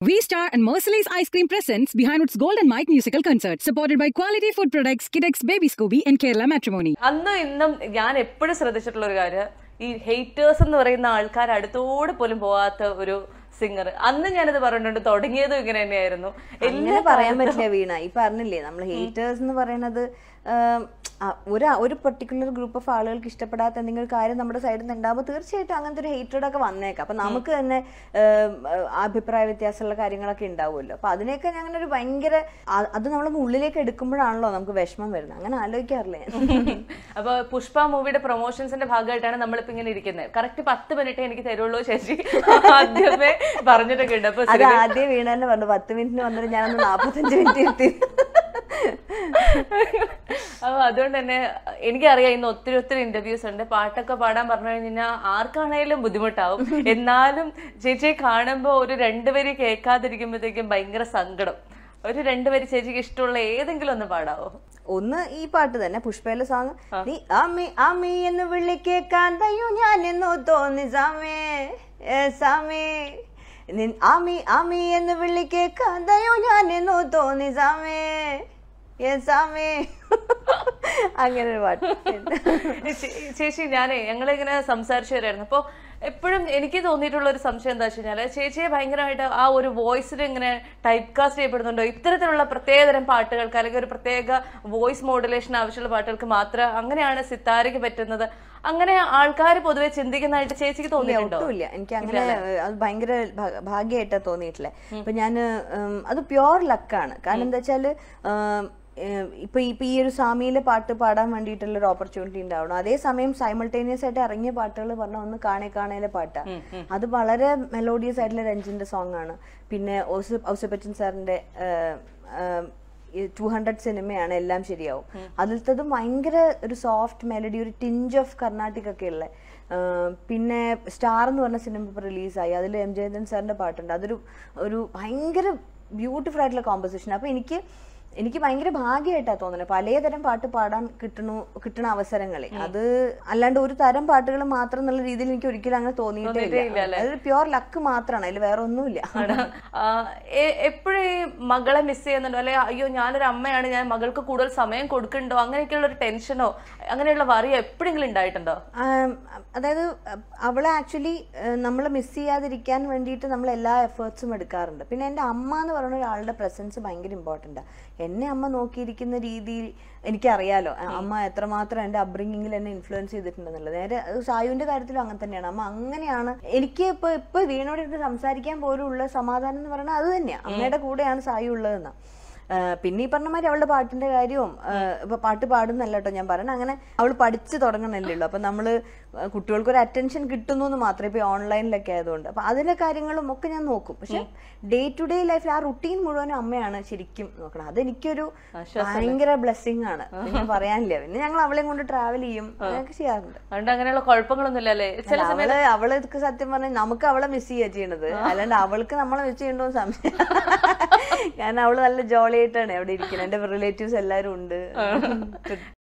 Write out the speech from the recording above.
V Star and Merciless Ice Cream presents Behind Its Golden Mike musical concert, supported by quality food products, Kidex Baby Scooby, and Kerala Matrimony. അന്നും ഇന്നും ഞാൻ എപ്പോഴും ശ്രദ്ധിച്ചിട്ടുള്ള ഒരു കാര്യം ഈ haters എന്ന് പറയുന്ന ആൾക്കാർ അടുത്തോട് പോലും പോവാത്ത ഒരു സിംഗർ അന്ന് ഞാനിത് പറഞ്ഞിട്ടുണ്ട് തുടങ്ങിയതും ഇങ്ങനെ തന്നെയായിരുന്നു അങ്ങനെ പറയാൻ പറ്റില്ല വീണ ഈ പറഞ്ഞില്ലേ നമ്മൾ ഹേറ്റേഴ്സ് എന്ന് പറയുന്നത് ആം, ആ, ഒരു ഒരു പെർട്ടിക്കുലർ ഗ്രൂപ്പ് ഓഫ് ആളുകൾക്ക് ഇഷ്ടപ്പെടാത്ത എന്തെങ്കിലും കാര്യം നമ്മുടെ സൈഡിൽ നിന്ന് ഉണ്ടാകുമ്പോൾ തീർച്ചയായിട്ടും അങ്ങനത്തെ ഒരു ഹേറ്റഡ് ഒക്കെ വന്നേക്കാം അപ്പൊ നമുക്ക് തന്നെ ആം, ആ, അഭിപ്രായ വ്യത്യാസമുള്ള കാര്യങ്ങളൊക്കെ ഉണ്ടാവുമല്ലോ അപ്പൊ അതിനെയൊക്കെ ഞാൻ അങ്ങനെ ഒരു ഭയങ്കര ആ- അത് നമ്മൾ ഉള്ളിലേക്ക് എടുക്കുമ്പോഴാണല്ലോ നമുക്ക് വിഷമം വരുന്നത് അങ്ങനെ ആലോചിക്കാറില്ലേ അപ്പൊ പുഷ്പ മൂവിയുടെ പ്രൊമോഷൻസിന്റെ ഭാഗമായിട്ടാണ് നമ്മളിപ്പോ ഇങ്ങനെ ഇരിക്കുന്നത് കറക്റ്റ് പത്ത് മിനിറ്റ് എനിക്ക് തരുള്ളൂ ചേച്ചി ആദ്യമേ പറഞ്ഞിട്ടൊക്കെ ഉണ്ട് അപ്പൊ അത് ആദ്യം വീണ തന്നെ പറഞ്ഞു പത്ത് മിനിറ്റിന് വന്നിട്ട് ഞാനൊന്ന് നാപ്പത്തഞ്ച് മിനിറ്റ് ഇരുത്തി അപ്പൊ അതുകൊണ്ട് തന്നെ എനിക്കറിയാം ഇന്ന് ഒത്തിരി ഒത്തിരി ഇന്റർവ്യൂസ് ഉണ്ട് പാട്ടൊക്കെ പാടാൻ പറഞ്ഞു കഴിഞ്ഞാൽ ആർക്കാണേലും ബുദ്ധിമുട്ടാവും എന്നാലും ചേച്ചിയെ കാണുമ്പോൾ ഒരു രണ്ടുപേര് കേൾക്കാതിരിക്കുമ്പോഴത്തേക്കും ഭയങ്കര സങ്കടം ഒരു രണ്ടുപേര് ചേച്ചിക്ക് ഇഷ്ടമുള്ള ഏതെങ്കിലും ഒന്ന് പാടാവോ ഒന്ന് ഈ പാട്ട് തന്നെ പുഷ്പയിലെ സോങ് നീ അമ്മി അമ്മി എന്ന് വിളിക്കേ കാന്തയോ ഞാൻ എന്നോ തോന്നി സാമേ ഏ സാമേ നിൻ അമ്മി അമ്മി എന്ന് വിളിക്കേ കാന്തയോ ഞാൻ എന്നോ തോന്നി സാമേ ഏ സാമേ അങ്ങനെ ഒരു പാട്ട് ചേ- ചേച്ചി ഞാനേ ഞങ്ങളിങ്ങനെ സംസാരിച്ചു വരായിരുന്നു അപ്പോൾ എപ്പോഴും എനിക്ക് തോന്നിയിട്ടുള്ള ഒരു സംശയം എന്താ വെച്ച് കഴിഞ്ഞാല് ചേച്ചിയെ ഭയങ്കരമായിട്ട് ആ ഒരു വോയിസിൽ ഇങ്ങനെ ടൈപ്പ് കാസ്റ്റ് ചെയ്യപ്പെടുന്നുണ്ടോ ഇത്തരത്തിലുള്ള പ്രത്യേകതരം പാട്ടുകൾക്ക് അല്ലെങ്കിൽ ഒരു പ്രത്യേക വോയിസ് മോഡുലേഷൻ ആവശ്യമുള്ള പാട്ടുകൾക്ക് മാത്രം അങ്ങനെയാണ് സിത്താരയ്ക്ക് പറ്റുന്നത് അങ്ങനെ ആൾക്കാർ പൊതുവെ ചിന്തിക്കുന്നതായിട്ട് ചേച്ചിക്ക് തോന്നിയിട്ടുണ്ടോ ഒട്ടുമില്ല എനിക്ക് അങ്ങനെ അത് ഭയങ്കര ഭാഗ്യമായിട്ടാ തോന്നിയിട്ടില്ല ഇപ്പൊ ഞാൻ അത് പ്യോർ ലക്കാണ് കാരണം എന്താ വെച്ചാല് ഉം, ഏഹ്, ഇപ്പൊ ഇപ്പൊ ഈ ഒരു സാമിയിലെ പാട്ട് പാടാൻ വേണ്ടിയിട്ടുള്ള ഒരു ഓപ്പർച്യൂണിറ്റി ഉണ്ടാവണം അതേസമയം സൈമൾട്ടേനിയസ് ആയിട്ട് ഇറങ്ങിയ പാട്ടുകൾ പറഞ്ഞ ഒന്ന് കാണേ കാണേലെ പാട്ടാ അത് വളരെ മെലോഡിയസ് ആയിട്ടുള്ള രഞ്ജിന്റെ സോങ് ആണ് പിന്നെ ഔസ- ഔസപ്പച്ചൻ സാറിന്റെ ടു ഹൺഡ്രഡ് സിനിമയാണ് എല്ലാം ശരിയാവും അതിലത്തത് ഭയങ്കര ഒരു സോഫ്റ്റ് മെലഡി ഒരു ടിഞ്ച് ഓഫ് കർണാട്ടിക് ഒക്കെ ഉള്ള പിന്നെ സ്റ്റാർ എന്ന് പറഞ്ഞ സിനിമ ഇപ്പോൾ റിലീസായി അതിൽ എം ജയന്തൻ സാറിന്റെ പാട്ടുണ്ട് അതൊരു ഒരു ഭയങ്കര ബ്യൂട്ടിഫുൾ ആയിട്ടുള്ള കോമ്പസിഷൻ അപ്പൊ എനിക്ക് എനിക്ക് ഭയങ്കര ഭാഗ്യമായിട്ടാ തോന്നുന്നത് പലതരം പാട്ട് പാടാൻ കിട്ടണു കിട്ടണ അവസരങ്ങളെ അത് അല്ലാണ്ട് ഒരു തരം പാട്ടുകൾ മാത്രം എന്നുള്ള രീതിയിൽ എനിക്ക് ഒരിക്കലും അങ്ങനെ തോന്നിയിട്ടേ ഇല്ല അതൊരു പ്യോർ ലക്ക് മാത്രമാണ് അതിൽ വേറെ ഒന്നുമില്ല എപ്പോഴും ഈ മകളെ മിസ് ചെയ്യുന്നുണ്ടോ അല്ലെ അയ്യോ ഞാനൊരു അമ്മയാണ് ഞാൻ മകൾക്ക് കൂടുതൽ സമയം കൊടുക്കണ്ടോ അങ്ങനെയൊക്കെയുള്ള ഒരു ടെൻഷനോ അങ്ങനെയുള്ള വറിയോ എപ്പോഴെങ്കിലും ഉണ്ടായിട്ടുണ്ടോ ആം, അതായത് അഹ് അവളെ ആക്ച്വലി നമ്മൾ മിസ് ചെയ്യാതിരിക്കാൻ വേണ്ടിയിട്ട് നമ്മൾ എല്ലാ എഫേർട്സും എടുക്കാറുണ്ട് പിന്നെ എൻ്റെ അമ്മ എന്ന് പറയുന്ന ഒരാളുടെ പ്രസൻസ് ഭയങ്കര ഇമ്പോർട്ടൻ്റ് എന്നെ അമ്മ നോക്കിയിരിക്കുന്ന രീതിയിൽ എനിക്കറിയാലോ അ- അമ്മ എത്രമാത്രം എൻ്റെ അബ്രിങ്ങിങ്ങിൽ എന്നെ ഇൻഫ്ലുവൻസ് ചെയ്തിട്ടുണ്ടെന്നുള്ളത് നേരെ അത് സായുവിൻ്റെ കാര്യത്തിലും അങ്ങനെ തന്നെയാണ് അമ്മ അങ്ങനെയാണ് എനിക്ക് ഇപ്പൊ ഇപ്പൊ വീണോട് ഇരുന്ന് സംസാരിക്കാൻ പോലും ഉള്ള സമാധാനം എന്ന് പറയുന്നത് അത് തന്നെയാണ് അമ്മയുടെ കൂടെയാണ് സായു ഉള്ളതെന്നാണ് ആഹ് പിന്നെ ഈ പറഞ്ഞ മാതിരി അവളുടെ പാട്ടിന്റെ കാര്യവും ആഹ് ഇപ്പൊ പാട്ട് പാടുന്നല്ല കേട്ടോ ഞാൻ പറയണ അങ്ങനെ അവൾ പഠിച്ചു തുടങ്ങണല്ലേ ഉള്ളൂ അപ്പൊ നമ്മള് കുട്ടികൾക്ക് ഒരു അറ്റൻഷൻ കിട്ടുന്നു എന്ന് മാത്രമേ ഇപ്പൊ ഓൺലൈനിലൊക്കെ ആയതുകൊണ്ട് അപ്പൊ അതിലെ കാര്യങ്ങളും ഒക്കെ ഞാൻ നോക്കും പക്ഷെ ഡേ ടു ഡേ ലൈഫിൽ ആ റുട്ടീൻ മുഴുവനും അമ്മയാണ് ശരിക്കും നോക്കണം അതെനിക്കൊരു ഭയങ്കര ബ്ലെസ്സിങ് ആണ് പിന്നെ പറയാനില്ല പിന്നെ ഞങ്ങൾ അവളെയും കൊണ്ട് ട്രാവൽ ചെയ്യും അങ്ങനെയൊക്കെ ചെയ്യാറുണ്ട് അതുകൊണ്ട് അങ്ങനെയുള്ള കുഴപ്പങ്ങളൊന്നും ഇല്ലല്ലേ ചില അല്ല, അവള് അവള് ഇതൊക്കെ സത്യം പറഞ്ഞാൽ നമുക്ക് അവളെ മിസ് ചെയ്യുക ചെയ്യണത് അല്ലാണ്ട് അവൾക്ക് നമ്മളെ മിസ് ചെയ്യണ്ടോ സംശയം കാരണം അവള് നല്ല ജോളി ആയിട്ടാണ് അവിടെ ഇരിക്കുന്നത് എന്റെ റിലേറ്റീവ്സ് എല്ലാരും ഉണ്ട്